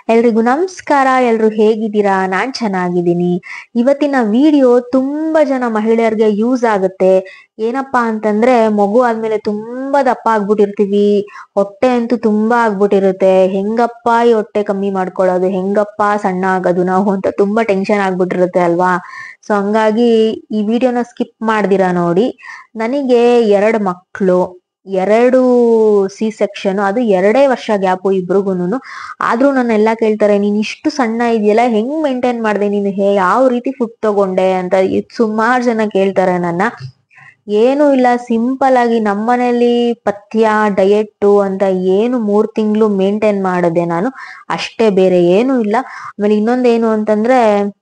ಎಲ್ರಿಗೂ ನಮಸ್ಕಾರ ಎಲ್ರು ಹೇಗಿದ್ದೀರಾ ನಾನ್ ಚೆನ್ನಾಗಿದ್ದೀನಿ ಇವತ್ತಿನ ವಿಡಿಯೋ ತುಂಬಾ ಜನ ಮಹಿಳೆಯರಿಗೆ ಯೂಸ್ ಆಗುತ್ತೆ ಏನಪ್ಪಾ ಅಂತಂದ್ರೆ ಮಗು ಆದ್ಮೇಲೆ ತುಂಬಾ ದಪ್ಪ ಆಗ್ಬಿಟ್ಟಿರ್ತೀವಿ ಹೊಟ್ಟೆ ಅಂತೂ ತುಂಬಾ ಆಗ್ಬಿಟ್ಟಿರುತ್ತೆ ಹೆಂಗಪ್ಪ ಈ ಹೊಟ್ಟೆ ಕಮ್ಮಿ ಮಾಡ್ಕೊಳ್ಳೋದು ಹೆಂಗಪ್ಪ ಸಣ್ಣ ಆಗೋದು ನಾವು ಅಂತ ತುಂಬಾ ಟೆನ್ಷನ್ ಆಗ್ಬಿಟ್ಟಿರುತ್ತೆ ಅಲ್ವಾ ಸೊ ಹಂಗಾಗಿ ಈ ವಿಡಿಯೋನ ಸ್ಕಿಪ್ ಮಾಡ್ದಿರಾ ನೋಡಿ ನನಗೆ ಎರಡು ಮಕ್ಕಳು ಎರಡು ಸಿ ಸೆಕ್ಷನ್ ಅದು ಎರಡೇ ವರ್ಷ ಗ್ಯಾಪು ಇಬ್ರಿಗೂನು ಆದ್ರೂ ನನ್ನ ಎಲ್ಲ ಕೇಳ್ತಾರೆ ನೀನ್ ಇಷ್ಟು ಸಣ್ಣ ಇದೆಯಲ್ಲ ಹೆಂಗ್ ಮೇಂಟೈನ್ ಮಾಡ್ದೆ ನೀನು ಹೇ ಯಾವ ರೀತಿ ಫುಡ್ ತಗೊಂಡೆ ಅಂತ ಸುಮಾರು ಜನ ಕೇಳ್ತಾರೆ ನನ್ನ ಏನು ಇಲ್ಲ ಸಿಂಪಲ್ ಆಗಿ ನಮ್ಮನೇಲಿ ಪಥ್ಯ ಡಯೆಟ್ಟು ಅಂತ ಏನು ಮೂರ್ ತಿಂಗಳು ಮೇಂಟೈನ್ ಮಾಡಿದೆ ನಾನು ಅಷ್ಟೇ ಬೇರೆ ಏನು ಇಲ್ಲ ಆಮೇಲೆ ಇನ್ನೊಂದೇನು ಅಂತಂದ್ರೆ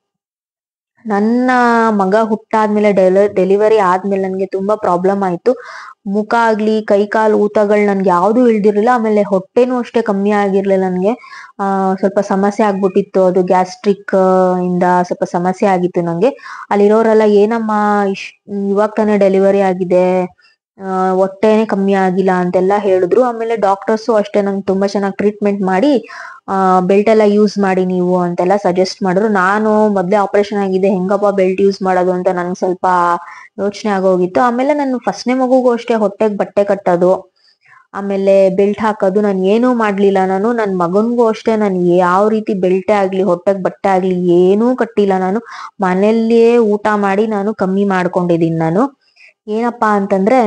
ನನ್ನ ಮಗ ಹುಟ್ಟಾದ್ಮೇಲೆ ಡೆಲಿವರಿ ಆದ್ಮೇಲೆ ನನ್ಗೆ ತುಂಬಾ ಪ್ರಾಬ್ಲಮ್ ಆಯ್ತು ಮುಖ ಆಗ್ಲಿ ಕೈ ಕಾಲು ಊತಗಳು ನನ್ಗೆ ಯಾವ್ದು ಇಳ್ದಿರ್ಲಿಲ್ಲ ಆಮೇಲೆ ಹೊಟ್ಟೆನೂ ಅಷ್ಟೇ ಕಮ್ಮಿ ಆಗಿರ್ಲಿಲ್ಲ ನನ್ಗೆ ಆ ಸ್ವಲ್ಪ ಸಮಸ್ಯೆ ಆಗ್ಬಿಟ್ಟಿತ್ತು ಅದು ಗ್ಯಾಸ್ಟ್ರಿಕ್ ಇಂದ ಸ್ವಲ್ಪ ಸಮಸ್ಯೆ ಆಗಿತ್ತು ನಂಗೆ ಅಲ್ಲಿರೋರೆಲ್ಲ ಏನಮ್ಮ ಇಶ್ ಇವಾಗ ತಾನೇ ಡೆಲಿವರಿ ಆಗಿದೆ ಆ ಹೊಟ್ಟೆನೆ ಕಮ್ಮಿ ಆಗಿಲ್ಲ ಅಂತೆಲ್ಲ ಹೇಳಿದ್ರು ಆಮೇಲೆ ಡಾಕ್ಟರ್ಸು ಅಷ್ಟೇ ನಂಗೆ ತುಂಬಾ ಚೆನ್ನಾಗಿ ಟ್ರೀಟ್ಮೆಂಟ್ ಮಾಡಿ ಆ ಬೆಲ್ಟ್ ಎಲ್ಲ ಯೂಸ್ ಮಾಡಿ ನೀವು ಅಂತೆಲ್ಲ ಸಜೆಸ್ಟ್ ಮಾಡಿದ್ರು ನಾನು ಮೊದ್ಲೇ ಆಪರೇಷನ್ ಆಗಿದೆ ಹೆಂಗಪ್ಪ ಬೆಲ್ಟ್ ಯೂಸ್ ಮಾಡೋದು ಅಂತ ನನ್ಗೆ ಸ್ವಲ್ಪ ಯೋಚನೆ ಆಗೋಗಿತ್ತು ಆಮೇಲೆ ನಾನು ಫಸ್ಟ್ನೇ ಮಗುಗೂ ಅಷ್ಟೇ ಹೊಟ್ಟೆಗೆ ಬಟ್ಟೆ ಕಟ್ಟೋದು ಆಮೇಲೆ ಬೆಲ್ಟ್ ಹಾಕೋದು ನಾನು ಏನೂ ಮಾಡ್ಲಿಲ್ಲ ನಾನು ನನ್ನ ಮಗನ್ಗೂ ಅಷ್ಟೇ ನಾನು ಯಾವ ರೀತಿ ಬೆಲ್ಟೇ ಆಗ್ಲಿ ಹೊಟ್ಟೆಗೆ ಬಟ್ಟೆ ಆಗ್ಲಿ ಏನೂ ಕಟ್ಟಿಲ್ಲ ನಾನು ಮನೆಯಲ್ಲಿಯೇ ಊಟ ಮಾಡಿ ನಾನು ಕಮ್ಮಿ ಮಾಡ್ಕೊಂಡಿದ್ದೀನಿ ನಾನು ಏನಪ್ಪಾ ಅಂತಂದ್ರೆ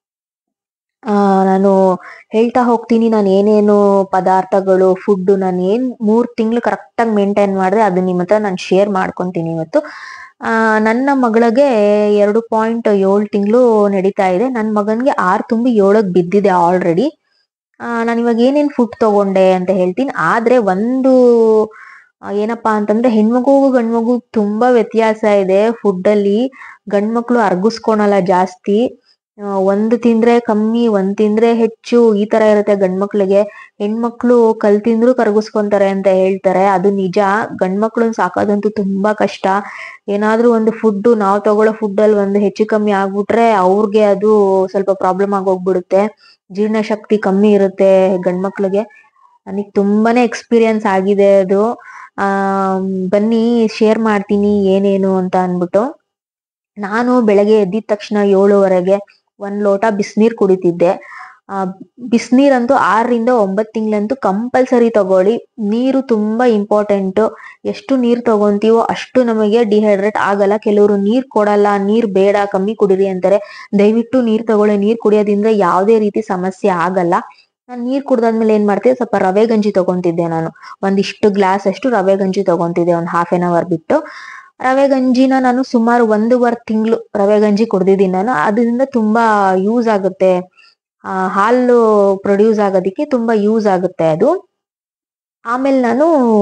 ಆ ನಾನು ಹೇಳ್ತಾ ಹೋಗ್ತೀನಿ ನಾನು ಏನೇನು ಪದಾರ್ಥಗಳು ಫುಡ್ ನಾನು ಏನ್ ಮೂರ್ ತಿಂಗಳು ಕರೆಕ್ಟ್ ಆಗಿ ಮೇಂಟೈನ್ ಮಾಡಿದೆ ಅದನ್ನ ನಿಮ್ಮ ಹತ್ರ ನಾನು ಶೇರ್ ಮಾಡ್ಕೊಂತೀನಿ ಇವತ್ತು ಆ ನನ್ನ ಮಗಳಿಗೆ ಎರಡು ಪಾಯಿಂಟ್ ಏಳು ತಿಂಗಳು ನಡೀತಾ ಇದೆ ನನ್ನ ಮಗನ್ಗೆ ಆರು ತುಂಬಿ ಏಳಕ್ ಬಿದ್ದಿದೆ ಆಲ್ರೆಡಿ ಆ ನಾನು ಇವಾಗ ಏನೇನ್ ಫುಡ್ ತಗೊಂಡೆ ಅಂತ ಹೇಳ್ತೀನಿ ಆದ್ರೆ ಒಂದು ಆ, ಏನಪ್ಪಾ ಅಂತಂದ್ರೆ ಹೆಣ್ಮಗುಗೂ ಗಂಡ್ಮಗು ತುಂಬಾ ವ್ಯತ್ಯಾಸ ಇದೆ ಫುಡ್ ಅಲ್ಲಿ ಗಂಡ್ಮಕ್ಳು ಅರ್ಗಿಸ್ಕೊಳಲ್ಲ ಜಾಸ್ತಿ ಆ, ಒಂದು ತಿಂದ್ರೆ ಕಮ್ಮಿ ಒಂದ್ ತಿಂದ್ರೆ ಹೆಚ್ಚು ಈ ತರ ಇರುತ್ತೆ ಗಂಡ್ಮಕ್ಳಿಗೆ ಹೆಣ್ಮಕ್ಳು ಕಲ್ ತಿಂದ್ರು ಕರ್ಗಿಸ್ಕೊಂತಾರೆ ಅಂತ ಹೇಳ್ತಾರೆ ಅದು ನಿಜ ಗಂಡ್ಮಕ್ಳನ್ನ ಸಾಕೋದಂತೂ ತುಂಬಾ ಕಷ್ಟ ಏನಾದ್ರೂ ಒಂದು ಫುಡ್ ನಾವ್ ತಗೊಳ್ಳೋ ಫುಡ್ ಅಲ್ಲಿ ಒಂದು ಹೆಚ್ಚು ಕಮ್ಮಿ ಆಗ್ಬಿಟ್ರೆ ಅವ್ರಿಗೆ ಅದು ಸ್ವಲ್ಪ ಪ್ರಾಬ್ಲಮ್ ಆಗೋಗ್ಬಿಡುತ್ತೆ ಜೀರ್ಣಶಕ್ತಿ ಕಮ್ಮಿ ಇರುತ್ತೆ ಗಂಡ್ಮಕ್ಳಿಗೆ ನನಗ್ ತುಂಬಾನೇ ಎಕ್ಸ್ಪೀರಿಯನ್ಸ್ ಆಗಿದೆ ಅದು ಆ ಬನ್ನಿ ಶೇರ್ ಮಾಡ್ತೀನಿ ಏನೇನು ಅಂತ ಅನ್ಬಿಟ್ಟು ನಾನು ಬೆಳಗ್ಗೆ ಎದ್ದಿದ ತಕ್ಷಣ ಏಳುವರೆಗೆ ಒಂದ್ ಲೋಟ ಬಿಸಿನೀರ್ ಕುಡಿತಿದ್ದೆ ಆ ಬಿಸಿನೀರಂತೂ ಆರರಿಂದ ಒಂಬತ್ ತಿಂಗಳಂತೂ ಕಂಪಲ್ಸರಿ ತಗೊಳ್ಳಿ ನೀರು ತುಂಬಾ ಇಂಪಾರ್ಟೆಂಟ್ ಎಷ್ಟು ನೀರ್ ತಗೊಂತೀವೋ ಅಷ್ಟು ನಮಗೆ ಡಿಹೈಡ್ರೇಟ್ ಆಗಲ್ಲ ಕೆಲವರು ನೀರ್ ಕೊಡಲ್ಲ ನೀರ್ ಬೇಡ ಕಮ್ಮಿ ಕುಡೀರಿ ಅಂತಾರೆ ದಯವಿಟ್ಟು ನೀರ್ ತಗೊಳ್ಳಿ ನೀರ್ ಕುಡಿಯೋದ್ರಿಂದ ಯಾವುದೇ ರೀತಿ ಸಮಸ್ಯೆ ಆಗಲ್ಲ ನಾನ್ ನೀರ್ ಕುಡ್ದಾದ್ಮೇಲೆ ಏನ್ ಮಾಡ್ತಿದ್ದೆ ಸ್ವಲ್ಪ ರವೆ ಗಂಜಿ ತಗೊಂತಿದ್ದೆ ನಾನು ಒಂದಿಷ್ಟು ಗ್ಲಾಸ್ ಅಷ್ಟು ರವೆ ಗಂಜಿ ತಗೊಂತಿದ್ದೆ ಒಂದ್ ಹಾಫ್ ಎನ್ ಅವರ್ ಬಿಟ್ಟು ರವೆ ಗಂಜಿನ ನಾನು ಸುಮಾರು ಒಂದೂವರೆ ತಿಂಗಳು ರವೆ ಗಂಜಿ ಕುಡ್ದಿದ್ದೀನಿ ನಾನು ಅದರಿಂದ ತುಂಬಾ ಯೂಸ್ ಆಗುತ್ತೆ ಆ, ಹಾಲು ಪ್ರೊಡ್ಯೂಸ್ ಆಗೋದಿಕ್ಕೆ ತುಂಬಾ ಯೂಸ್ ಆಗುತ್ತೆ ಅದು ಆಮೇಲೆ ನಾನು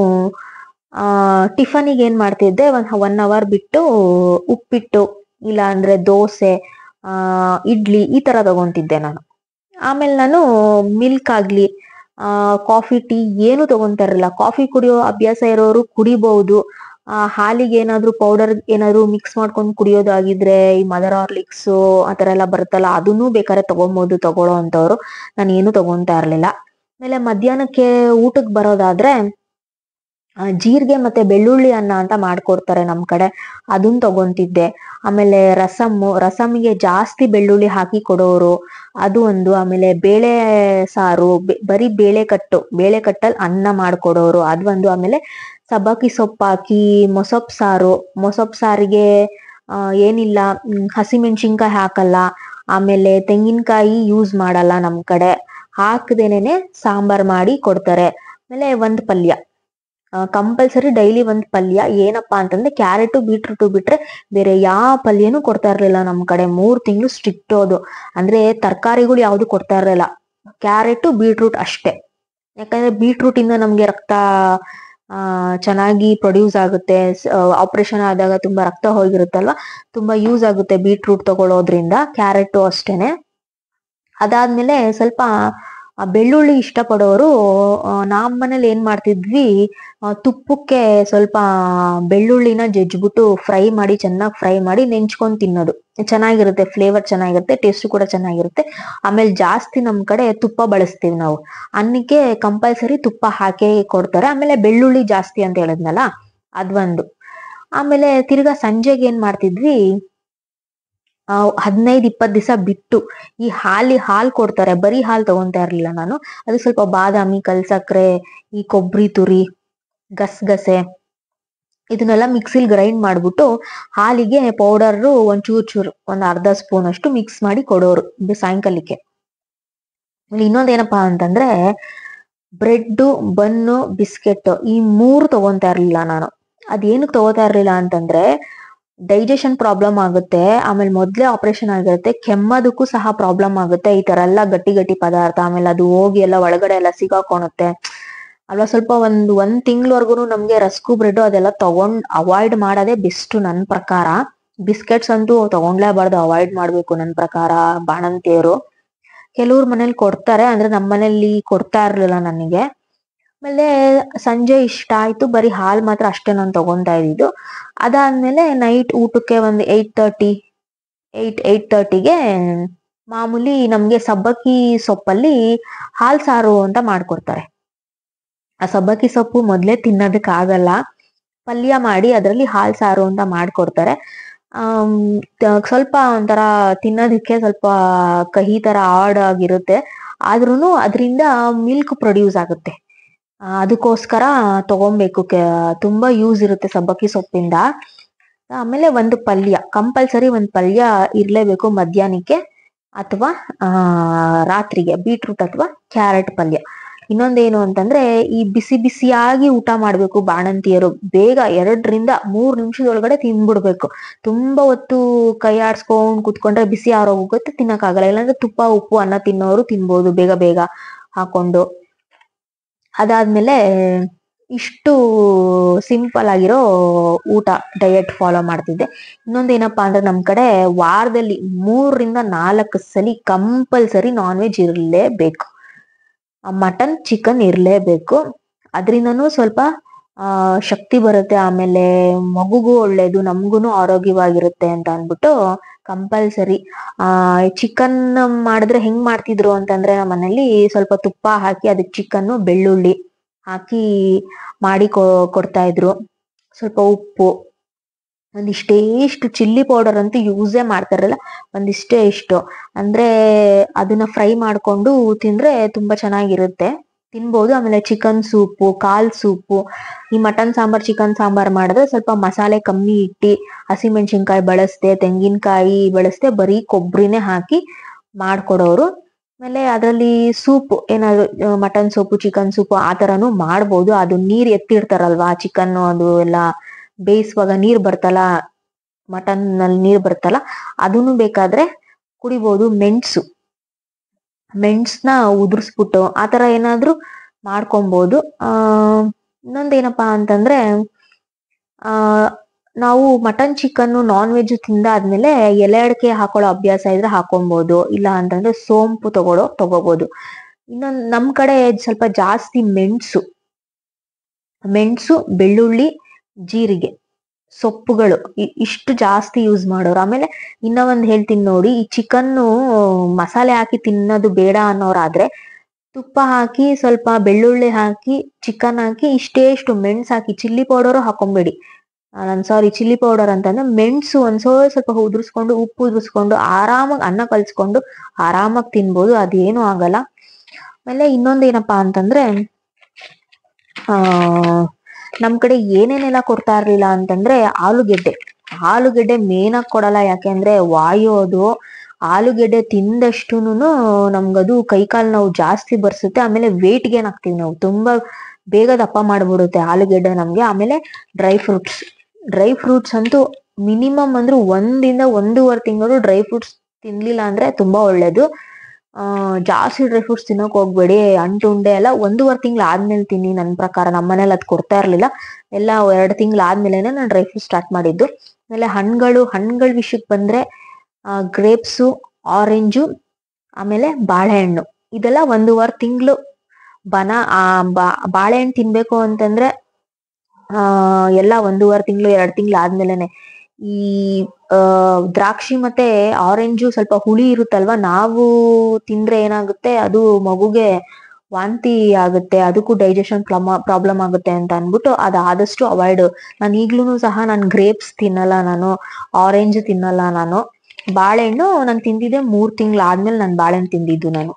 ಆ ಟಿಫನಿಗೆ ಏನ್ ಮಾಡ್ತಿದ್ದೆ ಒಂದ್ ಒನ್ ಅವರ್ ಬಿಟ್ಟು ಉಪ್ಪಿಟ್ಟು ಇಲ್ಲ ಅಂದ್ರೆ ದೋಸೆ ಆ ಇಡ್ಲಿ ಈ ತರ ತಗೊಂತಿದ್ದೆ ನಾನು ಆಮೇಲೆ ನಾನು ಮಿಲ್ಕ್ ಆಗ್ಲಿ ಆ ಕಾಫಿ ಟೀ ಏನು ತಗೊಂತಾ ಇರಲಿಲ್ಲ ಕಾಫಿ ಕುಡಿಯೋ ಅಭ್ಯಾಸ ಇರೋರು ಕುಡಿಬಹುದು ಆ ಹಾಲಿಗೆ ಏನಾದ್ರೂ ಪೌಡರ್ ಏನಾದ್ರು ಮಿಕ್ಸ್ ಮಾಡ್ಕೊಂಡು ಕುಡಿಯೋದಾಗಿದ್ರೆ ಈ ಮದರ್ ಹಾರ್ಲಿಕ್ಸ್ ಆತರ ಎಲ್ಲ ಬರುತ್ತಲ್ಲ ಅದನ್ನು ಬೇಕಾದ್ರೆ ತಗೊಬಹುದು ತಗೊಳ್ಳೋ ಅಂತವ್ರು ನಾನು ಏನು ತಗೊಂತಾ ಇರ್ಲಿಲ್ಲ ಆಮೇಲೆ ಮಧ್ಯಾಹ್ನಕ್ಕೆ ಊಟಕ್ಕೆ ಬರೋದಾದ್ರೆ ಆ, ಜೀರಿಗೆ ಮತ್ತೆ ಬೆಳ್ಳುಳ್ಳಿ ಅನ್ನ ಅಂತ ಮಾಡ್ಕೊಡ್ತಾರೆ ನಮ್ ಕಡೆ ಅದನ್ನ ತಗೊಂತಿದ್ದೆ ಆಮೇಲೆ ರಸಮ್ಮು ರಸಮ್ಗೆ ಜಾಸ್ತಿ ಬೆಳ್ಳುಳ್ಳಿ ಹಾಕಿ ಕೊಡೋರು ಅದು ಒಂದು ಆಮೇಲೆ ಬೇಳೆ ಸಾರು ಬೆ- ಬರೀ ಬೇಳೆ ಕಟ್ಟು ಬೇಳೆ ಕಟ್ಟಲ್ಲಿ ಅನ್ನ ಮಾಡ್ಕೊಡೋರು ಅದು ಒಂದು ಆಮೇಲೆ ಸಬ್ಬಕ್ಕಿ ಸೊಪ್ಪು ಹಾಕಿ ಮೊಸಪ್ ಸಾರು ಮೊಸಪ್ ಸಾರಿಗೆ ಆ, ಏನಿಲ್ಲ ಮ್, ಹಸಿಮೆಣಸಿನ್ಕಾಯಿ ಹಾಕಲ್ಲ ಆಮೇಲೆ ತೆಂಗಿನಕಾಯಿ ಯೂಸ್ ಮಾಡಲ್ಲ ನಮ್ ಕಡೆ ಹಾಕದೇನೆ ಸಾಂಬಾರ್ ಮಾಡಿ ಕೊಡ್ತಾರೆ ಆಮೇಲೆ ಒಂದ್ ಪಲ್ಯ ಕಂಪಲ್ಸರಿ ಡೈಲಿ ಒಂದ್ ಪಲ್ಯ ಏನಪ್ಪಾ ಅಂತಂದ್ರೆ ಕ್ಯಾರೆಟ್ ಬೀಟ್ರೂಟ್ ಬಿಟ್ರೆ ಬೇರೆ ಯಾವ ಪಲ್ಯನೂ ಕೊಡ್ತಾ ಇರ್ಲಿಲ್ಲ ನಮ್ ಕಡೆ ಮೂರ್ ತಿಂಗಳು ಸ್ಟ್ರಿಕ್ಟ್ ಅದು ಅಂದ್ರೆ ತರಕಾರಿಗಳು ಯಾವ್ದು ಕೊಡ್ತಾ ಇರ್ಲಿಲ್ಲ ಕ್ಯಾರೆಟ್ ಬೀಟ್ರೂಟ್ ಅಷ್ಟೇ ಯಾಕಂದ್ರೆ ಬೀಟ್ರೂಟ್ ಇಂದ ನಮ್ಗೆ ರಕ್ತ ಆ ಚೆನ್ನಾಗಿ ಪ್ರೊಡ್ಯೂಸ್ ಆಗುತ್ತೆ ಆಪರೇಷನ್ ಆದಾಗ ತುಂಬಾ ರಕ್ತ ಹೋಗಿರುತ್ತಲ್ವಾ ತುಂಬಾ ಯೂಸ್ ಆಗುತ್ತೆ ಬೀಟ್ರೂಟ್ ತಗೊಳ್ಳೋದ್ರಿಂದ ಕ್ಯಾರೆಟ್ ಅಷ್ಟೇನೆ ಅದಾದ್ಮೇಲೆ ಸ್ವಲ್ಪ ಆ ಬೆಳ್ಳುಳ್ಳಿ ಇಷ್ಟಪಡೋರು ಆ, ನಮ್ಮ ಮನೇಲಿ ಏನ್ ಮಾಡ್ತಿದ್ವಿ ಆ, ತುಪ್ಪಕ್ಕೆ ಸ್ವಲ್ಪ ಬೆಳ್ಳುಳ್ಳಿನ ಜಜ್ಜಿಬಿಟ್ಟು ಫ್ರೈ ಮಾಡಿ ಚೆನ್ನಾಗಿ ಫ್ರೈ ಮಾಡಿ ನೆಂಚ್ಕೊಂಡ್ ತಿನ್ನೋದು ಚೆನ್ನಾಗಿರುತ್ತೆ ಫ್ಲೇವರ್ ಚೆನ್ನಾಗಿರುತ್ತೆ ಟೇಸ್ಟ್ ಕೂಡ ಚೆನ್ನಾಗಿರುತ್ತೆ ಆಮೇಲೆ ಜಾಸ್ತಿ ನಮ್ ಕಡೆ ತುಪ್ಪ ಬಳಸ್ತೀವಿ ನಾವು ಅನ್ನಕ್ಕೆ ಕಂಪಲ್ಸರಿ ತುಪ್ಪ ಹಾಕಿ ಕೊಡ್ತಾರೆ ಆಮೇಲೆ ಬೆಳ್ಳುಳ್ಳಿ ಜಾಸ್ತಿ ಅಂತ ಹೇಳಿದ್ನಲ್ಲ ಅದೊಂದು ಆಮೇಲೆ ತಿರ್ಗಾ ಸಂಜೆಗೆ ಏನ್ ಮಾಡ್ತಿದ್ವಿ ಆ ಹದಿನೈದ್ ಇಪ್ಪತ್ ದಿವಸ ಬಿಟ್ಟು ಈ ಹಾಲಿ ಹಾಲ್ ಕೊಡ್ತಾರೆ ಬರೀ ಹಾಲ್ ತಗೊಂತಾ ಇರ್ಲಿಲ್ಲ ನಾನು ಅದು ಸ್ವಲ್ಪ ಬಾದಾಮಿ ಕಲ್ಸಕ್ರೆ ಈ ಕೊಬ್ಬರಿ ತುರಿ ಗಸಗಸೆ ಇದನ್ನೆಲ್ಲ ಮಿಕ್ಸಿಲ್ ಗ್ರೈಂಡ್ ಮಾಡ್ಬಿಟ್ಟು ಹಾಲಿಗೆ ಪೌಡರ್ ಒಂದ್ ಚೂರ್ ಚೂರು ಒಂದ್ ಅರ್ಧ ಸ್ಪೂನ್ ಅಷ್ಟು ಮಿಕ್ಸ್ ಮಾಡಿ ಕೊಡೋರು ಇದು ಸಾಯಂಕಾಲಕ್ಕೆ ಆಮೇಲೆ ಇನ್ನೊಂದೇನಪ್ಪಾ ಅಂತಂದ್ರೆ ಬ್ರೆಡ್ ಬನ್ನು ಬಿಸ್ಕೆಟ್ ಈ ಮೂರು ತಗೊಂತಾ ಇರ್ಲಿಲ್ಲ ನಾನು ಅದೇನಕ್ ತಗೋತಾ ಇರ್ಲಿಲ್ಲ ಅಂತಂದ್ರೆ ಡೈಜೆಷನ್ ಪ್ರಾಬ್ಲಮ್ ಆಗುತ್ತೆ ಆಮೇಲೆ ಮೊದ್ಲೇ ಆಪರೇಷನ್ ಆಗಿರುತ್ತೆ ಕೆಮ್ಮದಕ್ಕೂ ಸಹ ಪ್ರಾಬ್ಲಮ್ ಆಗುತ್ತೆ ಈ ತರ ಎಲ್ಲ ಗಟ್ಟಿ ಗಟ್ಟಿ ಪದಾರ್ಥ ಆಮೇಲೆ ಅದು ಹೋಗಿ ಎಲ್ಲ ಒಳಗಡೆ ಎಲ್ಲ ಸಿಗಾಕೊಳುತ್ತೆ ಅಲ್ವಾ ಸ್ವಲ್ಪ ಒಂದ್ ಒಂದ್ ತಿಂಗ್ಳವರ್ಗುನು ನಮ್ಗೆ ರಸ್ಕು ಬ್ರೆಡ್ ಅದೆಲ್ಲ ತಗೊಂಡ್ ಅವಾಯ್ಡ್ ಮಾಡೋದೇ ಬೆಸ್ಟ್ ನನ್ ಪ್ರಕಾರ ಬಿಸ್ಕೆಟ್ಸ್ ಅಂತೂ ತಗೊಂಡ್ಲೇಬಾರ್ದು ಅವಾಯ್ಡ್ ಮಾಡ್ಬೇಕು ನನ್ ಪ್ರಕಾರ ಬಾಣಂತಿಯರು ಕೆಲವ್ರ ಮನೇಲಿ ಕೊಡ್ತಾರೆ ಅಂದ್ರೆ ನಮ್ಮ ಮನೇಲಿ ಕೊಡ್ತಾ ಇರ್ಲಿಲ್ಲ ನನಗೆ ಆಮೇಲೆ ಸಂಜೆ ಇಷ್ಟ ಆಯ್ತು ಬರೀ ಹಾಲ್ ಮಾತ್ರ ಅಷ್ಟೇ ನಾನು ತಗೊಂತಾ ಇದ್ದಿದ್ದು ಅದಾದ್ಮೇಲೆ ನೈಟ್ ಊಟಕ್ಕೆ ಒಂದು ಏಟ್ ತರ್ಟಿ ಏಟ್ ಏಟ್ ತರ್ಟಿಗೆ ಮಾಮೂಲಿ ನಮ್ಗೆ ಸಬ್ಬಕ್ಕಿ ಸೊಪ್ಪಲ್ಲಿ ಹಾಲ್ ಸಾರು ಅಂತ ಮಾಡ್ಕೊಡ್ತಾರೆ ಆ ಸಬ್ಬಕ್ಕಿ ಸೊಪ್ಪು ಮೊದ್ಲೇ ತಿನ್ನೋದಕ್ ಆಗಲ್ಲ ಪಲ್ಯ ಮಾಡಿ ಅದರಲ್ಲಿ ಹಾಲ್ ಸಾರು ಅಂತ ಮಾಡ್ಕೊಡ್ತಾರೆ ಆಮ್, ತ- ಸ್ವಲ್ಪ ಒಂಥರ ತಿನ್ನೋದಕ್ಕೆ ಸ್ವಲ್ಪ ಕಹಿ ತರ ಆಡ್ ಆಗಿರುತ್ತೆ ಆದ್ರೂನು ಅದರಿಂದ ಮಿಲ್ಕ್ ಪ್ರೊಡ್ಯೂಸ್ ಆಗುತ್ತೆ ಆ, ಅದಕ್ಕೋಸ್ಕರ ತಗೊಬೇಕು ಕೆ- ತುಂಬಾ ಯೂಸ್ ಇರುತ್ತೆ ಸಬ್ಬಕ್ಕಿ ಸೊಪ್ಪಿಂದ ಆಮೇಲೆ ಒಂದು ಪಲ್ಯ ಕಂಪಲ್ಸರಿ ಒಂದ್ ಪಲ್ಯ ಇರ್ಲೇಬೇಕು ಮಧ್ಯಾಹ್ನಕ್ಕೆ ಅಥವಾ ಆ ರಾತ್ರಿಗೆ ಬೀಟ್ರೂಟ್ ಅಥವಾ ಕ್ಯಾರೆಟ್ ಪಲ್ಯ ಇನ್ನೊಂದೇನು ಅಂತಂದ್ರೆ ಈ ಬಿಸಿ ಬಿಸಿಯಾಗಿ ಊಟ ಮಾಡ್ಬೇಕು ಬಾಣಂತಿಯರು ಬೇಗ ಎರಡರಿಂದ ಮೂರ್ ನಿಮಿಷದೊಳಗಡೆ ತಿಂದ್ಬಿಡ್ಬೇಕು ತುಂಬಾ ಹೊತ್ತು ಕೈ ಆಡ್ಸ್ಕೊಂಡ್ ಕುತ್ಕೊಂಡ್ರೆ ಬಿಸಿ ಆರೋಗುತ್ತೆ ತಿನ್ನಕ್ಕಾಗಲ್ಲ ಇಲ್ಲಾಂದ್ರೆ ತುಪ್ಪ ಉಪ್ಪು ಅನ್ನ ತಿನ್ನೋರು ತಿನ್ಬೋದು ಬೇಗ ಬೇಗ ಹಾಕೊಂಡು ಅದಾದ್ಮೇಲೆ ಇಷ್ಟು ಸಿಂಪಲ್ ಆಗಿರೋ ಊಟ ಡಯಟ್ ಫಾಲೋ ಮಾಡ್ತಿದ್ದೆ ಇನ್ನೊಂದೇನಪ್ಪಾ ಅಂದ್ರೆ ನಮ್ ಕಡೆ ವಾರದಲ್ಲಿ ಮೂರರಿಂದ ನಾಲ್ಕು ಸಲಿ ಕಂಪಲ್ಸರಿ ನಾನ್ ವೆಜ್ ಇರಲೇಬೇಕು ಮಟನ್ ಚಿಕನ್ ಇರಲೇಬೇಕು ಅದರಿಂದನೂ ಸ್ವಲ್ಪ ಆ ಶಕ್ತಿ ಬರುತ್ತೆ ಆಮೇಲೆ ಮಗುಗೂ ಒಳ್ಳೇದು ನಮ್ಗೂನು ಆರೋಗ್ಯವಾಗಿರುತ್ತೆ ಅಂತ ಅನ್ಬಿಟ್ಟು ಕಂಪಲ್ಸರಿ ಆ ಚಿಕನ್ ಮಾಡಿದ್ರೆ ಹೆಂಗ್ ಮಾಡ್ತಿದ್ರು ಅಂತಂದ್ರೆ ನಮ್ಮ ಮನೇಲಿ ಸ್ವಲ್ಪ ತುಪ್ಪ ಹಾಕಿ ಅದಕ್ಕೆ ಚಿಕನ್ ಬೆಳ್ಳುಳ್ಳಿ ಹಾಕಿ ಮಾಡಿ ಕೊ- ಕೊಡ್ತಾ ಇದ್ರು ಸ್ವಲ್ಪ ಉಪ್ಪು ಒಂದಿಷ್ಟೇ ಇಷ್ಟು ಚಿಲ್ಲಿ ಪೌಡರ್ ಅಂತೂ ಯೂಸೇ ಮಾಡ್ತಾರಲ್ಲ ಒಂದಿಷ್ಟೇ ಇಷ್ಟು ಅಂದ್ರೆ ಅದನ್ನ ಫ್ರೈ ಮಾಡ್ಕೊಂಡು ತಿಂದ್ರೆ ತುಂಬಾ ಚೆನ್ನಾಗಿರುತ್ತೆ ತಿನ್ಬೋದು ಆಮೇಲೆ ಚಿಕನ್ ಸೂಪು ಕಾಲ್ ಸೂಪು ಈ ಮಟನ್ ಸಾಂಬಾರ್ ಚಿಕನ್ ಸಾಂಬಾರ್ ಮಾಡಿದ್ರೆ ಸ್ವಲ್ಪ ಮಸಾಲೆ ಕಮ್ಮಿ ಇಟ್ಟು ಹಸಿಮೆಣಸಿನ್ಕಾಯಿ ಬಳಸ್ದೆ ತೆಂಗಿನಕಾಯಿ ಬಳಸ್ದೆ ಬರೀ ಕೊಬ್ಬರಿನೇ ಹಾಕಿ ಮಾಡ್ಕೊಡೋರು ಆಮೇಲೆ ಅದರಲ್ಲಿ ಸೂಪ್ ಏನಾದ್ರು ಮಟನ್ ಸೂಪು ಚಿಕನ್ ಸೂಪು ಆ ತರನು ಮಾಡ್ಬೋದು ಅದು ನೀರ್ ಎತ್ತಿರ್ತಾರಲ್ವಾ ಚಿಕನ್ ಅದು ಎಲ್ಲ ಬೇಯಿಸುವಾಗ ನೀರ್ ಬರ್ತಲ್ಲ ಮಟನ್ ನಲ್ಲಿ ನೀರ್ ಬರ್ತಲ್ಲ ಅದನ್ನು ಬೇಕಾದ್ರೆ ಕುಡಿಬಹುದು ಮೆಣಸು ಮೆಣಸ್ನ ಉದುರ್ಸ್ಬಿಟ್ಟು ಆತರ ಏನಾದ್ರು ಮಾಡ್ಕೊಬಹುದು ಆ ಇನ್ನೊಂದೇನಪ್ಪಾ ಅಂತಂದ್ರೆ ಆ ನಾವು ಮಟನ್ ಚಿಕನ್ ನಾನ್ ವೆಜ್ ತಿಂದಾದ್ಮೇಲೆ ಎಲೆ ಅಡಿಕೆ ಹಾಕೊಳ್ಳೋ ಅಭ್ಯಾಸ ಇದ್ರೆ ಹಾಕೊಬಹುದು ಇಲ್ಲ ಅಂತಂದ್ರೆ ಸೋಂಪು ತಗೊಳ್ಳೋ ತಗೋಬಹುದು ಇನ್ನೊಂದ್ ನಮ್ ಕಡೆ ಸ್ವಲ್ಪ ಜಾಸ್ತಿ ಮೆಣಸು ಮೆಣಸು ಬೆಳ್ಳುಳ್ಳಿ ಜೀರಿಗೆ ಸೊಪ್ಪುಗಳು ಇ- ಇಷ್ಟು ಜಾಸ್ತಿ ಯೂಸ್ ಮಾಡೋರು ಆಮೇಲೆ ಇನ್ನ ಒಂದ್ ಹೇಳ್ತೀನಿ ನೋಡಿ ಈ ಚಿಕನ್ನು ಮಸಾಲೆ ಹಾಕಿ ತಿನ್ನೋದು ಬೇಡ ಅನ್ನೋರಾದ್ರೆ ತುಪ್ಪ ಹಾಕಿ ಸ್ವಲ್ಪ ಬೆಳ್ಳುಳ್ಳಿ ಹಾಕಿ ಚಿಕನ್ ಹಾಕಿ ಇಷ್ಟೇ ಇಷ್ಟು ಮೆಣಸು ಹಾಕಿ ಚಿಲ್ಲಿ ಪೌಡರು ಹಾಕೊಂಬೇಡಿ ನಾನು ಸಾರಿ ಚಿಲ್ಲಿ ಪೌಡರ್ ಅಂತಂದ್ರೆ ಮೆಣಸು ಒಂದ್ ಸ್ವಲ್ಪ ಸ್ವಲ್ಪ ಉದುರಿಸ್ಕೊಂಡು ಉಪ್ಪು ಉದುರಿಸ್ಕೊಂಡು ಆರಾಮಾಗಿ ಅನ್ನ ಕಲ್ಸ್ಕೊಂಡು ಆರಾಮಾಗಿ ತಿನ್ಬೋದು ಅದೇನು ಆಗಲ್ಲ ಆಮೇಲೆ ಇನ್ನೊಂದೇನಪ್ಪಾ ಅಂತಂದ್ರೆ ಆ ನಮ್ ಕಡೆ ಏನೇನೆಲ್ಲ ಕೊಡ್ತಾ ಇರ್ಲಿಲ್ಲ ಅಂತಂದ್ರೆ ಆಲೂಗೆಡ್ಡೆ ಆಲೂಗೆಡ್ಡೆ ಮೇನ್ ಆಗಿ ಕೊಡಲ್ಲ ಯಾಕೆಂದ್ರೆ ವಾಯು ಅದು ಆಲೂಗೆಡ್ಡೆ ತಿಂದಷ್ಟುನು ನಮ್ಗದು ಕೈಕಾಲ್ ನೋವು ಜಾಸ್ತಿ ಬರ್ಸುತ್ತೆ ಆಮೇಲೆ ವೇಟ್ ಗೇನ್ ಆಗ್ತೀವಿ ನಾವು ತುಂಬಾ ಬೇಗ ದಪ್ಪ ಮಾಡ್ಬಿಡುತ್ತೆ ಆಲೂಗೆಡ್ಡೆ ನಮ್ಗೆ ಆಮೇಲೆ ಡ್ರೈ ಫ್ರೂಟ್ಸ್ ಡ್ರೈ ಫ್ರೂಟ್ಸ್ ಅಂತೂ ಮಿನಿಮಮ್ ಅಂದ್ರೂ ಒಂದಿಂದ ಒಂದೂವರೆ ತಿಂಗಳು ಡ್ರೈ ಫ್ರೂಟ್ಸ್ ತಿನ್ಲಿಲ್ಲ ಅಂದ್ರೆ ತುಂಬಾ ಒಳ್ಳೇದು ಆ ಜಾಸ್ತಿ ಡ್ರೈ ಫ್ರೂಟ್ಸ್ ತಿನ್ನೋಕ್ ಹೋಗ್ಬೇಡಿ ಅಂಟು ಉಂಡೆ ಎಲ್ಲ ಒಂದೂವರೆ ತಿಂಗಳು ಆದ್ಮೇಲೆ ತಿನ್ನಿ ನನ್ ಪ್ರಕಾರ ನಮ್ಮ ಮನೇಲಿ ಅದ್ ಕೊಡ್ತಾ ಇರ್ಲಿಲ್ಲ ಎಲ್ಲ ಎರಡು ತಿಂಗಳು ಆದ್ಮೇಲೆನೆ ನಾನು ಡ್ರೈ ಫ್ರೂಟ್ ಸ್ಟಾರ್ಟ್ ಮಾಡಿದ್ದು ಆಮೇಲೆ ಹಣ್ಗಳು ಹಣ್ಗಳ ವಿಷಯಕ್ಕೆ ಬಂದ್ರೆ ಗ್ರೇಪ್ಸು ಆರೆಂಜು ಆಮೇಲೆ ಬಾಳೆಹಣ್ಣು ಇದೆಲ್ಲ ಒಂದೂವರೆ ತಿಂಗಳು ಬನ ಆ ಬಾ- ಬಾಳೆಹಣ್ಣು ತಿನ್ಬೇಕು ಅಂತಂದ್ರೆ ಆ ಎಲ್ಲ ಒಂದೂವರೆ ತಿಂಗಳು ಎರಡ್ ತಿಂಗಳು ಆದ್ಮೇಲೆನೆ ಈ ಆ ದ್ರಾಕ್ಷಿ ಮತ್ತೆ ಆರೆಂಜು ಸ್ವಲ್ಪ ಹುಳಿ ಇರುತ್ತಲ್ವಾ ನಾವು ತಿಂದ್ರೆ ಏನಾಗುತ್ತೆ ಅದು ಮಗುಗೆ ವಾಂತಿ ಆಗುತ್ತೆ ಅದಕ್ಕೂ ಡೈಜೆಷನ್ ಪ್ರಾಬ್ಲಮ್ ಆಗುತ್ತೆ ಅಂತ ಅನ್ಬಿಟ್ಟು ಅದು ಆದಷ್ಟು ಅವಾಯ್ಡ್ ನಾನು ಈಗ್ಲೂ ಸಹ ನಾನು ಗ್ರೇಪ್ಸ್ ತಿನ್ನಲ್ಲ ನಾನು ಆರೆಂಜ್ ತಿನ್ನಲ್ಲ ನಾನು ಬಾಳೆಹಣ್ಣು ನಾನು ತಿಂದಿದ್ದೆ ಮೂರ್ ತಿಂಗಳು ಆದ್ಮೇಲೆ ನಾನು ಬಾಳೆಹಣ್ಣು ತಿಂದಿದ್ದು ನಾನು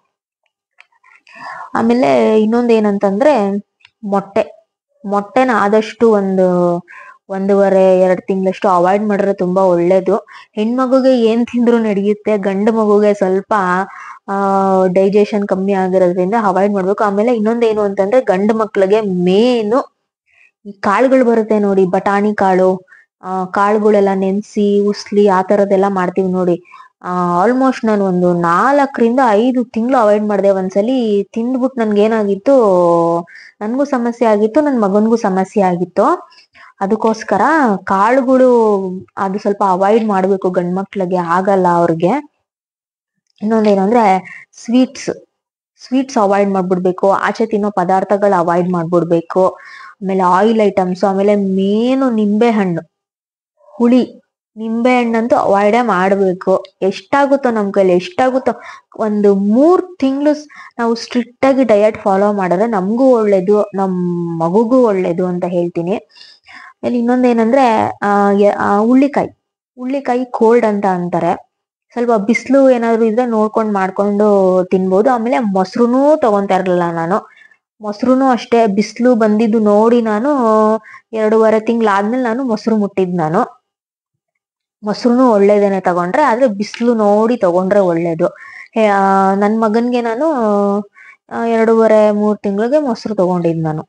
ಆಮೇಲೆ ಇನ್ನೊಂದ್ ಏನಂತಂದ್ರೆ ಮೊಟ್ಟೆ ಮೊಟ್ಟೆನ ಆದಷ್ಟು ಒಂದು ಒಂದೂವರೆ ಎರಡ್ ತಿಂಗಳಷ್ಟು ಅವಾಯ್ಡ್ ಮಾಡಿದ್ರೆ ತುಂಬಾ ಒಳ್ಳೇದು ಹೆಣ್ಮಗುಗೆ ಏನ್ ತಿಂದ್ರು ನಡೆಯುತ್ತೆ ಗಂಡು ಮಗುಗೆ ಸ್ವಲ್ಪ ಆ ಡೈಜೆಷನ್ ಕಮ್ಮಿ ಆಗಿರೋದ್ರಿಂದ ಅವಾಯ್ಡ್ ಮಾಡ್ಬೇಕು ಆಮೇಲೆ ಇನ್ನೊಂದೇನು ಅಂತಂದ್ರೆ ಗಂಡು ಮಕ್ಳಿಗೆ ಮೇನು ಈ ಕಾಳುಗಳು ಬರುತ್ತೆ ನೋಡಿ ಬಟಾಣಿ ಕಾಳು ಆ ಕಾಳುಗಳೆಲ್ಲ ನೆನ್ಸಿ ಉಸ್ಲಿ ಆ ತರದೆಲ್ಲ ಮಾಡ್ತೀವಿ ನೋಡಿ ಆ ಆಲ್ಮೋಸ್ಟ್ ನಾನು ಒಂದು ನಾಲ್ಕರಿಂದ ಐದು ತಿಂಗಳು ಅವಾಯ್ಡ್ ಮಾಡಿದೆ ಒಂದ್ಸಲಿ ತಿಂದ್ಬಿಟ್ಟು ನನ್ಗೆ ಏನಾಗಿತ್ತು ನನ್ಗೂ ಸಮಸ್ಯೆ ಆಗಿತ್ತು ನನ್ ಮಗನ್ಗೂ ಸಮಸ್ಯೆ ಆಗಿತ್ತು ಅದಕ್ಕೋಸ್ಕರ ಕಾಳುಗಳು ಅದು ಸ್ವಲ್ಪ ಅವಾಯ್ಡ್ ಮಾಡ್ಬೇಕು ಗಂಡ್ ಮಕ್ಳಿಗೆ ಆಗಲ್ಲ ಅವ್ರಿಗೆ ಇನ್ನೊಂದೇನು ಅಂದ್ರೆ ಸ್ವೀಟ್ಸ್ ಸ್ವೀಟ್ಸ್ ಅವಾಯ್ಡ್ ಮಾಡ್ಬಿಡ್ಬೇಕು ಆಚೆ ತಿನ್ನೋ ಪದಾರ್ಥಗಳು ಅವಾಯ್ಡ್ ಮಾಡ್ಬಿಡ್ಬೇಕು ಆಮೇಲೆ ಆಯಿಲ್ ಐಟಮ್ಸ್ ಆಮೇಲೆ ಮೇನು ನಿಂಬೆ ಹಣ್ಣು ಹುಳಿ ನಿಂಬೆ ಹಣ್ಣಂತೂ ಅವಾಯ್ಡೇ ಮಾಡ್ಬೇಕು ಎಷ್ಟಾಗುತ್ತೋ ನಮ್ ಕೈಲಿ ಎಷ್ಟಾಗುತ್ತೋ ಒಂದು ಮೂರ್ ತಿಂಗಳು ನಾವು ಸ್ಟ್ರಿಕ್ಟ್ ಆಗಿ ಡಯಟ್ ಫಾಲೋ ಮಾಡಿದ್ರೆ ನಮಗೂ ಒಳ್ಳೇದು ನಮ್ ಮಗುಗೂ ಒಳ್ಳೇದು ಅಂತ ಹೇಳ್ತೀನಿ ಆಮೇಲೆ ಇನ್ನೊಂದೇನಂದ್ರೆ ಆ ಯ- ಆ, ಹುಳ್ಳಿಕಾಯಿ ಹುಳ್ಳಿಕಾಯಿ ಕೋಲ್ಡ್ ಅಂತ ಅಂತಾರೆ ಸ್ವಲ್ಪ ಬಿಸಿಲು ಏನಾದ್ರು ಇದ್ರೆ ನೋಡ್ಕೊಂಡ್ ಮಾಡ್ಕೊಂಡು ತಿನ್ಬೋದು ಆಮೇಲೆ ಮೊಸರುನು ತಗೊಂತಾ ಇರ್ಲಿಲ್ಲ ನಾನು ಮೊಸರುನು ಅಷ್ಟೇ ಬಿಸಿಲು ಬಂದಿದ್ದು ನೋಡಿ ನಾನು ಎರಡೂವರೆ ತಿಂಗಳಾದ್ಮೇಲೆ ನಾನು ಮೊಸರು ಮುಟ್ಟಿದ್ ನಾನು ಮೊಸರುನು ಒಳ್ಳೇದೇನೆ ತಗೊಂಡ್ರೆ ಆದ್ರೆ ಬಿಸಿಲು ನೋಡಿ ತಗೊಂಡ್ರೆ ಒಳ್ಳೇದು ಹೇ, ಆ, ನನ್ ಮಗನ್ಗೆ ನಾನು ಆ, ಎರಡೂವರೆ ಮೂರ್ ತಿಂಗಳಿಗೆ ಮೊಸರು ತಗೊಂಡಿದ್ ನಾನು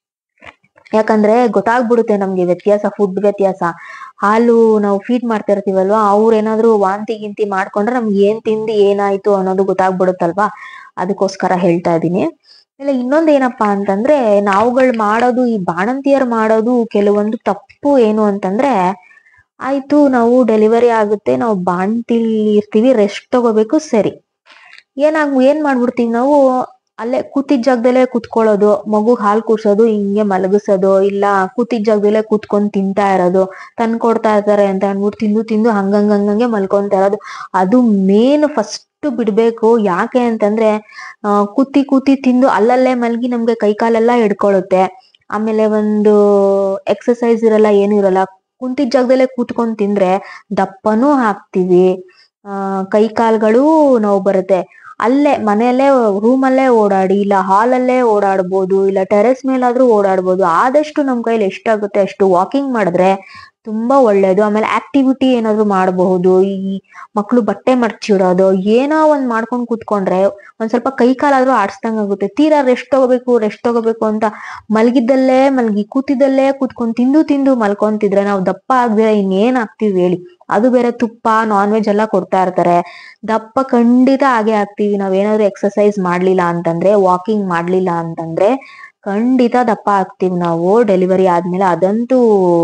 ಯಾಕಂದ್ರೆ ಗೊತ್ತಾಗ್ಬಿಡುತ್ತೆ ನಮ್ಗೆ ವ್ಯತ್ಯಾಸ ಫುಡ್ ವ್ಯತ್ಯಾಸ ಹಾಲು ನಾವು ಫೀಡ್ ಮಾಡ್ತಾ ಇರ್ತೀವಲ್ವಾ ಅವ್ರ ಏನಾದ್ರು ವಾಂತಿ ಗಿಂತಿ ಮಾಡ್ಕೊಂಡ್ರೆ ನಮ್ಗೆ ಏನ್ ತಿಂದಿ ಏನಾಯ್ತು ಅನ್ನೋದು ಗೊತ್ತಾಗ್ಬಿಡುತ್ತಲ್ವಾ ಅದಕ್ಕೋಸ್ಕರ ಹೇಳ್ತಾ ಇದೀನಿ ಆಮೇಲೆ ಇನ್ನೊಂದ್ ಏನಪ್ಪಾ ಅಂತಂದ್ರೆ ನಾವುಗಳು ಮಾಡೋದು ಈ ಬಾಣಂತಿಯರ್ ಮಾಡೋದು ಕೆಲವೊಂದು ತಪ್ಪು ಏನು ಅಂತಂದ್ರೆ ಆಯ್ತು ನಾವು ಡೆಲಿವರಿ ಆಗುತ್ತೆ ನಾವು ಬಾಣ್ತಿಲ್ ಇರ್ತೀವಿ ರೆಸ್ಟ್ ತಗೋಬೇಕು ಸರಿ ಏನಾಗ್ ಏನ್ ಮಾಡ್ಬಿಡ್ತೀವಿ ನಾವು ಅಲ್ಲೇ ಕೂತಿದ್ ಜಾಗದಲ್ಲೇ ಕುತ್ಕೊಳ್ಳೋದು ಮಗು ಹಾಲ್ ಕುಡ್ಸೋದು ಹಿಂಗೆ ಮಲಗಿಸೋದು ಇಲ್ಲ ಕೂತಿದ್ ಜಾಗದಲ್ಲೇ ಕೂತ್ಕೊಂಡ್ ತಿಂತಾ ಇರೋದು ತಂದ್ ಕೊಡ್ತಾ ಇರ್ತಾರೆ ಅಂತ ಅನ್ಬಿಟ್ಟು ತಿಂದು ತಿಂದು ಹಂಗಂಗ್ ಹಂಗಂಗೆ ಮಲ್ಕೊಂತಾ ಇರೋದು ಅದು ಮೇನ್ ಫಸ್ಟ್ ಬಿಡ್ಬೇಕು ಯಾಕೆ ಅಂತಂದ್ರೆ ಆ, ಕೂತಿ ಕೂತಿ ತಿಂದು ಅಲ್ಲಲ್ಲೇ ಮಲ್ಗಿ ನಮ್ಗೆ ಕೈ ಕಾಲೆಲ್ಲ ಹಿಡ್ಕೊಳ್ಳುತ್ತೆ ಆಮೇಲೆ ಒಂದು ಎಕ್ಸಸೈಸ್ ಇರಲ್ಲ ಏನು ಇರಲ್ಲ ಕುಂತಿದ್ ಜಾಗದಲ್ಲೇ ಕೂತ್ಕೊಂಡ್ ತಿಂದ್ರೆ ದಪ್ಪನೂ ಹಾಕ್ತಿವಿ ಆ ಕೈ ಕಾಲ್ಗಳು ನೋವು ಬರುತ್ತೆ ಅಲ್ಲೇ ಮನೆಯಲ್ಲೇ ರೂಮಲ್ಲೇ ಓಡಾಡಿ ಇಲ್ಲ ಹಾಲಲ್ಲೇ ಓಡಾಡ್ಬೋದು ಇಲ್ಲ ಟೆರೆಸ್ ಮೇಲಾದ್ರೂ ಓಡಾಡ್ಬೋದು ಆದಷ್ಟು ನಮ್ ಕೈಲಿ ಎಷ್ಟಾಗುತ್ತೆ ಅಷ್ಟು ವಾಕಿಂಗ್ ಮಾಡಿದ್ರೆ ತುಂಬಾ ಒಳ್ಳೇದು ಆಮೇಲೆ ಆಕ್ಟಿವಿಟಿ ಏನಾದ್ರು ಮಾಡಬಹುದು ಈ ಮಕ್ಳು ಬಟ್ಟೆ ಮಡ್ಚಿಡೋದು ಏನೋ ಒಂದ್ ಮಾಡ್ಕೊಂಡ್ ಕೂತ್ಕೊಂಡ್ರೆ ಒಂದ್ ಸ್ವಲ್ಪ ಕೈ ಕಾಲಾದ್ರೂ ಆಡ್ಸ್ದಂಗ್ ಆಗುತ್ತೆ ತೀರಾ ರೆಸ್ಟ್ ತಗೋಬೇಕು ರೆಸ್ಟ್ ತಗೋಬೇಕು ಅಂತ ಮಲಗಿದ್ದಲ್ಲೇ ಮಲ್ಗಿ ಕೂತಿದ್ದಲ್ಲೇ ಕೂತ್ಕೊಂಡ್ ತಿಂದು ತಿಂದು ಮಲ್ಕೊಂತಿದ್ರೆ ನಾವು ದಪ್ಪ ಆಗದೆ ಇನ್ನೇನ್ ಆಗ್ತೀವಿ ಹೇಳಿ ಅದು ಬೇರೆ ತುಪ್ಪ ನಾನ್ ವೆಜ್ ಎಲ್ಲ ಕೊಡ್ತಾ ಇರ್ತಾರೆ ದಪ್ಪ ಖಂಡಿತ ಆಗೇ ಆಗ್ತೀವಿ ನಾವೇನಾದ್ರು ಎಕ್ಸರ್ಸೈಸ್ ಮಾಡ್ಲಿಲ್ಲ ಅಂತಂದ್ರೆ ವಾಕಿಂಗ್ ಮಾಡ್ಲಿಲ್ಲ ಅಂತಂದ್ರೆ ಖಂಡಿತ ದಪ್ಪ ಆಗ್ತೀವಿ ನಾವು ಡೆಲಿವರಿ ಆದ್ಮೇಲೆ ಅದಂತೂ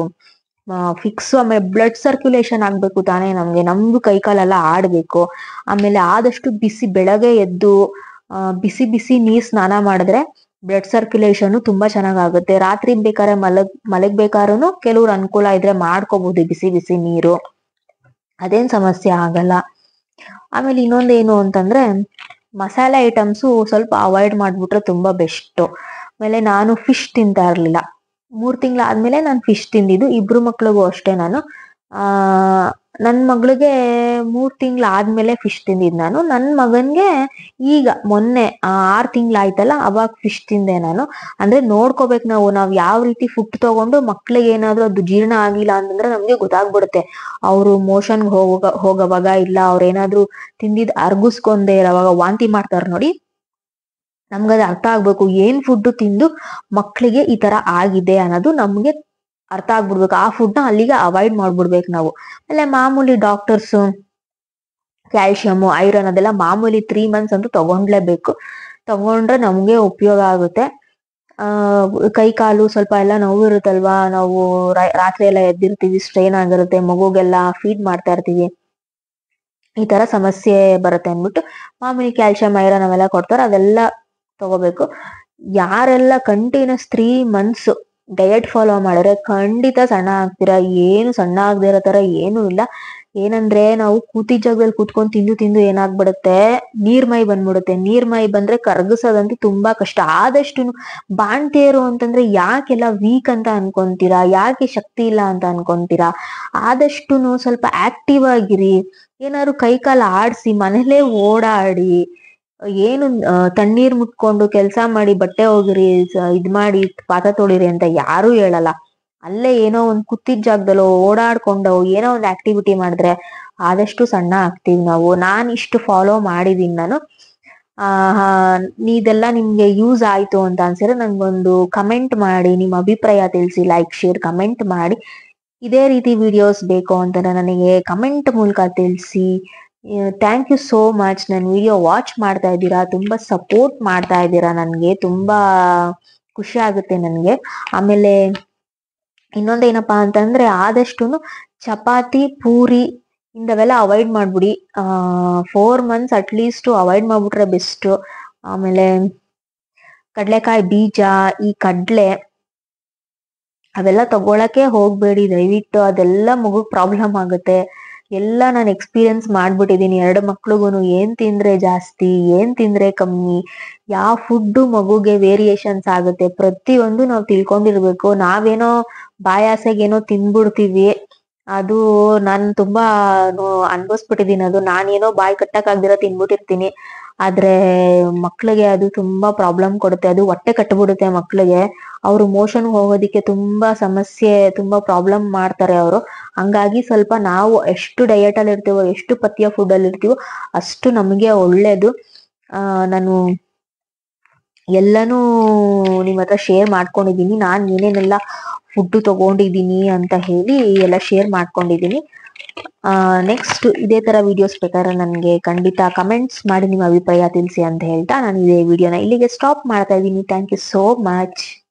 ಫಿಕ್ಸ್ ಆಮೇಲೆ ಬ್ಲಡ್ ಸರ್ಕ್ಯುಲೇಷನ್ ಆಗ್ಬೇಕು ತಾನೇ ನಮ್ಗೆ ನಮ್ದು ಕೈ ಕಾಲೆಲ್ಲ ಆಡ್ಬೇಕು ಆಮೇಲೆ ಆದಷ್ಟು ಬಿಸಿ ಬೆಳಗ್ಗೆ ಎದ್ದು ಆ, ಬಿಸಿ ಬಿಸಿ ನೀರ್ ಸ್ನಾನ ಮಾಡಿದ್ರೆ ಬ್ಲಡ್ ಸರ್ಕ್ಯುಲೇಷನ್ ತುಂಬಾ ಚೆನ್ನಾಗಾಗುತ್ತೆ ರಾತ್ರಿ ಬೇಕಾದ್ರೆ ಮಲಗ್ ಮಲಗ್ಬೇಕಾದ್ರೂ ಕೆಲವ್ರು ಅನುಕೂಲ ಇದ್ರೆ ಮಾಡ್ಕೋಬಹುದು ಬಿಸಿ ಬಿಸಿ ನೀರು ಅದೇನ್ ಸಮಸ್ಯೆ ಆಗಲ್ಲ ಆಮೇಲೆ ಇನ್ನೊಂದೇನು ಅಂತಂದ್ರೆ ಮಸಾಲೆ ಐಟಮ್ಸು ಸ್ವಲ್ಪ ಅವಾಯ್ಡ್ ಮಾಡ್ಬಿಟ್ರೆ ತುಂಬಾ ಬೆಸ್ಟ್ ಆಮೇಲೆ ನಾನು ಫಿಶ್ ತಿಂತಾ ಇರ್ಲಿಲ್ಲ ಮೂರ್ ತಿಂಗಳಾದ್ಮೇಲೆ ನಾನು ಫಿಶ್ ತಿಂದಿದ್ದು ಇಬ್ರು ಮಕ್ಳಿಗೂ ಅಷ್ಟೇ ನಾನು ಆ ನನ್ ಮಗಳಿಗೆ ಮೂರ್ ತಿಂಗ್ಳ ಆದ್ಮೇಲೆ ಫಿಶ್ ತಿಂದಿದ್ ನಾನು ನನ್ ಮಗನ್ಗೆ ಈಗ ಮೊನ್ನೆ ಆ, ಆರ್ ತಿಂಗ್ಳಾಯ್ತಲ್ಲ ಅವಾಗ ಫಿಶ್ ತಿಂದೆ ನಾನು ಅಂದ್ರೆ ನೋಡ್ಕೋಬೇಕು ನಾವು ನಾವ್ ಯಾವ ರೀತಿ ಫುಡ್ ತಗೊಂಡು ಮಕ್ಳಿಗೆ ಏನಾದ್ರೂ ಅದು ಜೀರ್ಣ ಆಗಿಲ್ಲ ಅಂತಂದ್ರೆ ನಮ್ಗೆ ಗೊತ್ತಾಗ್ಬಿಡುತ್ತೆ ಅವ್ರು ಮೋಷನ್ ಹೋಗ ಹೋಗವಾಗ ಇಲ್ಲ ಅವ್ರ ಏನಾದ್ರು ತಿಂದಿದ್ ಅರ್ಗಿಸ್ಕೊಂಡೆ ಇರೋವಾಗ ವಾಂತಿ ಮಾಡ್ತಾರ ನೋಡಿ ನಮ್ಗದ್ ಅರ್ಥ ಆಗ್ಬೇಕು ಏನ್ ಫುಡ್ ತಿಂದು ಮಕ್ಳಿಗೆ ಈ ತರ ಆಗಿದೆ ಅನ್ನೋದು ನಮ್ಗೆ ಅರ್ಥ ಆಗ್ಬಿಡ್ಬೇಕು ಆ ಫುಡ್ ನ ಅಲ್ಲಿಗೆ ಅವಾಯ್ಡ್ ಮಾಡ್ಬಿಡ್ಬೇಕು ನಾವು ಆಮೇಲೆ ಮಾಮೂಲಿ ಡಾಕ್ಟರ್ಸ್ ಕ್ಯಾಲ್ಸಿಯಂ ಐರನ್ ಅದೆಲ್ಲ ಮಾಮೂಲಿ ತ್ರೀ ಮಂತ್ಸ್ ಅಂತೂ ತಗೊಂಡ್ಲೇಬೇಕು ತಗೊಂಡ್ರೆ ನಮ್ಗೆ ಉಪಯೋಗ ಆಗುತ್ತೆ ಆ ಕೈ ಕಾಲು ಸ್ವಲ್ಪ ಎಲ್ಲ ನೋವು ಇರುತ್ತಲ್ವಾ ನಾವು ರಾ- ರಾತ್ರಿ ಎಲ್ಲ ಎದ್ದಿರ್ತೀವಿ ಸ್ಟ್ರೈನ್ ಆಗಿರುತ್ತೆ ಮಗುಗೆಲ್ಲ ಫೀಡ್ ಮಾಡ್ತಾ ಇರ್ತೀವಿ ಈ ತರ ಸಮಸ್ಯೆ ಬರುತ್ತೆ ಅಂದ್ಬಿಟ್ಟು ಮಾಮೂಲಿ ಕ್ಯಾಲ್ಸಿಯಂ ಐರನ್ ಅವೆಲ್ಲ ಕೊಡ್ತಾರೆ ಅದೆಲ್ಲ ತಗೋಬೇಕು ಯಾರೆಲ್ಲ continues three months diet follow ಮಾಡಿದ್ರೆ ಖಂಡಿತ ಸಣ್ಣ ಆಗ್ತೀರಾ ಏನು ಸಣ್ಣ ಆಗದೆ ಇರೋ ತರ ಏನು ಇಲ್ಲ ಏನಂದ್ರೆ ನಾವು ಕೂತಿದ್ ಜಾಗದಲ್ಲಿ ಕೂತ್ಕೊಂಡು ತಿಂದು ತಿಂದು ಏನಾಗ್ಬಿಡುತ್ತೆ ನೀರ್ಮೈ ಬಂದ್ಬಿಡುತ್ತೆ ನೀರ್ಮೈ ಬಂದ್ರೆ ಕರಗಿಸೋದಂತೂ ತುಂಬಾ ಕಷ್ಟ ಆದಷ್ಟು ಬಾಣ್ತಿಯರು ಅಂತಂದ್ರೆ ಯಾಕೆಲ್ಲ ವೀಕ್ ಅಂತ ಅನ್ಕೊಂತೀರಾ ಯಾಕೆ ಶಕ್ತಿ ಇಲ್ಲ ಅಂತ ಅನ್ಕೊಂತೀರಾ ಆದಷ್ಟು ಸ್ವಲ್ಪ ಆಕ್ಟಿವ್ ಆಗಿರಿ ಏನಾದ್ರು ಕೈ ಕಾಲು ಆಡ್ಸಿ ಮನೇಲೇ ಓಡಾಡಿ ಏನು ಆ, ತಣ್ಣೀರ್ ಮುಟ್ಕೊಂಡು ಕೆಲಸ ಮಾಡಿ ಬಟ್ಟೆ ಒಗಿರಿ ಸ- ಇದ್ ಮಾಡಿ ಪಾತ್ರೆ ತೊಳಿರಿ ಅಂತ ಯಾರು ಹೇಳಲ್ಲ ಅಲ್ಲೇ ಏನೋ ಒಂದ್ ಕೂತಿದ್ ಜಾಗದಲ್ಲೋ ಓಡಾಡ್ಕೊಂಡೋ ಏನೋ ಒಂದ್ ಆಕ್ಟಿವಿಟಿ ಮಾಡಿದ್ರೆ ಆದಷ್ಟು ಸಣ್ಣ ಆಗ್ತೀವಿ ನಾವು ನಾನ್ ಇಷ್ಟು ಫಾಲೋ ಮಾಡಿದೀನಿ ನಾನು ಆ ಇದೆಲ್ಲ ನಿಮ್ಗೆ ಯೂಸ್ ಆಯ್ತು ಅಂತ ಅನ್ಸಿದ್ರೆ ನನ್ಗೊಂದು ಕಮೆಂಟ್ ಮಾಡಿ ನಿಮ್ಮ ಅಭಿಪ್ರಾಯ ತಿಳಿಸಿ ಲೈಕ್ ಶೇರ್ ಕಮೆಂಟ್ ಮಾಡಿ ಇದೇ ರೀತಿ ವಿಡಿಯೋಸ್ ಬೇಕು ಅಂತ ನನಗೆ ಕಮೆಂಟ್ ಮೂಲಕ ತಿಳಿಸಿ ಥ್ಯಾಂಕ್ ಯು ಸೋ ಮಚ್ ನನ್ನ ವಿಡಿಯೋ ವಾಚ್ ಮಾಡ್ತಾ ಇದ್ದೀರಾ ತುಂಬಾ ಸಪೋರ್ಟ್ ಮಾಡ್ತಾ ಇದ್ದೀರಾ ನನಗೆ ತುಂಬಾ ಖುಷಿ ಆಗುತ್ತೆ ನನಗೆ ಆಮೇಲೆ ಇನ್ನೊಂದೇನಪ್ಪಾ ಅಂತಂದ್ರೆ ಆದಷ್ಟು ಚಪಾತಿ ಪೂರಿ ಇಂಥವೆಲ್ಲ ಅವಾಯ್ಡ್ ಮಾಡ್ಬಿಡಿ ಆ ಫೋರ್ ಮಂತ್ಸ್ ಅಟ್ಲೀಸ್ಟ್ ಅವಾಯ್ಡ್ ಮಾಡ್ಬಿಟ್ರೆ ಬೆಸ್ಟ್ ಆಮೇಲೆ ಕಡ್ಲೆಕಾಯಿ ಬೀಜ ಈ ಕಡ್ಲೆ ಅವೆಲ್ಲ ತಗೊಳಕ್ಕೆ ಹೋಗ್ಬೇಡಿ ದಯವಿಟ್ಟು ಅದೆಲ್ಲ ಮಗುಗ್ ಪ್ರಾಬ್ಲಮ್ ಆಗುತ್ತೆ ಎಲ್ಲ ನಾನು ಎಕ್ಸ್ಪೀರಿಯನ್ಸ್ ಮಾಡ್ಬಿಟ್ಟಿದೀನಿ ಎರಡು ಮಕ್ಳಿಗೂನು ಏನ್ ತಿಂದ್ರೆ ಜಾಸ್ತಿ ಏನ್ ತಿಂದ್ರೆ ಕಮ್ಮಿ ಯಾವ ಫುಡ್ ಮಗುಗೆ ವೇರಿಯೇಷನ್ಸ್ ಆಗುತ್ತೆ ಪ್ರತಿಯೊಂದು ನಾವು ತಿಳ್ಕೊಂಡಿರ್ಬೇಕು ನಾವೇನೋ ಬಾಯಾಸೆಗೇನೋ ತಿಂದ್ಬಿಡ್ತೀವಿ ಅದು ನಾನ್ ತುಂಬಾ ನೋ- ಅನ್ಭವಿಸ್ಬಿಟ್ಟಿದೀನಿ ಅದು ನಾನೇನೋ ಬಾಯಿ ಕಟ್ಟಕ್ ಆಗ್ದಿರ ತಿನ್ಬಿಟ್ಟಿರ್ತೀನಿ ಆದ್ರೆ ಮಕ್ಳಿಗೆ ಅದು ತುಂಬಾ ಪ್ರಾಬ್ಲಮ್ ಕೊಡುತ್ತೆ ಅದು ಹೊಟ್ಟೆ ಕಟ್ಬಿಡುತ್ತೆ ಮಕ್ಳಿಗೆ ಅವ್ರು ಮೋಷನ್ ಹೋಗೋದಿಕ್ಕೆ ತುಂಬಾ ಸಮಸ್ಯೆ ತುಂಬಾ ಪ್ರಾಬ್ಲಮ್ ಮಾಡ್ತಾರೆ ಅವರು ಹಂಗಾಗಿ ಸ್ವಲ್ಪ ನಾವು ಎಷ್ಟು ಡಯಟ್ ಅಲ್ಲಿ ಇರ್ತೀವೋ ಎಷ್ಟು ಪಥ್ಯ ಫುಡ್ ಅಲ್ಲಿ ಇರ್ತೀವೋ ಅಷ್ಟು ನಮಗೆ ಒಳ್ಳೇದು ಆ ನಾನು ಎಲ್ಲಾನು ನಿಮ್ ಹತ್ರ ಶೇರ್ ಮಾಡ್ಕೊಂಡಿದೀನಿ ನಾನ್ ಏನೇನೆಲ್ಲ ಫುಡ್ ತಗೊಂಡಿದೀನಿ ಅಂತ ಹೇಳಿ ಎಲ್ಲ ಶೇರ್ ಮಾಡ್ಕೊಂಡಿದೀನಿ ಆ ನೆಕ್ಸ್ಟ್ ಇದೇ ತರ ವಿಡಿಯೋಸ್ ಬೇಕಾದ್ರೆ ನನಗೆ ಖಂಡಿತ ಕಮೆಂಟ್ಸ್ ಮಾಡಿ ನಿಮ್ಮ ಅಭಿಪ್ರಾಯ ತಿಳಿಸಿ ಅಂತ ಹೇಳ್ತಾ ನಾನು ಇದೇ ವಿಡಿಯೋನ ಇಲ್ಲಿಗೆ ಸ್ಟಾಪ್ ಮಾಡ್ತಾ ಇದ್ದೀನಿ ಥ್ಯಾಂಕ್ ಯು ಸೋ ಮಚ್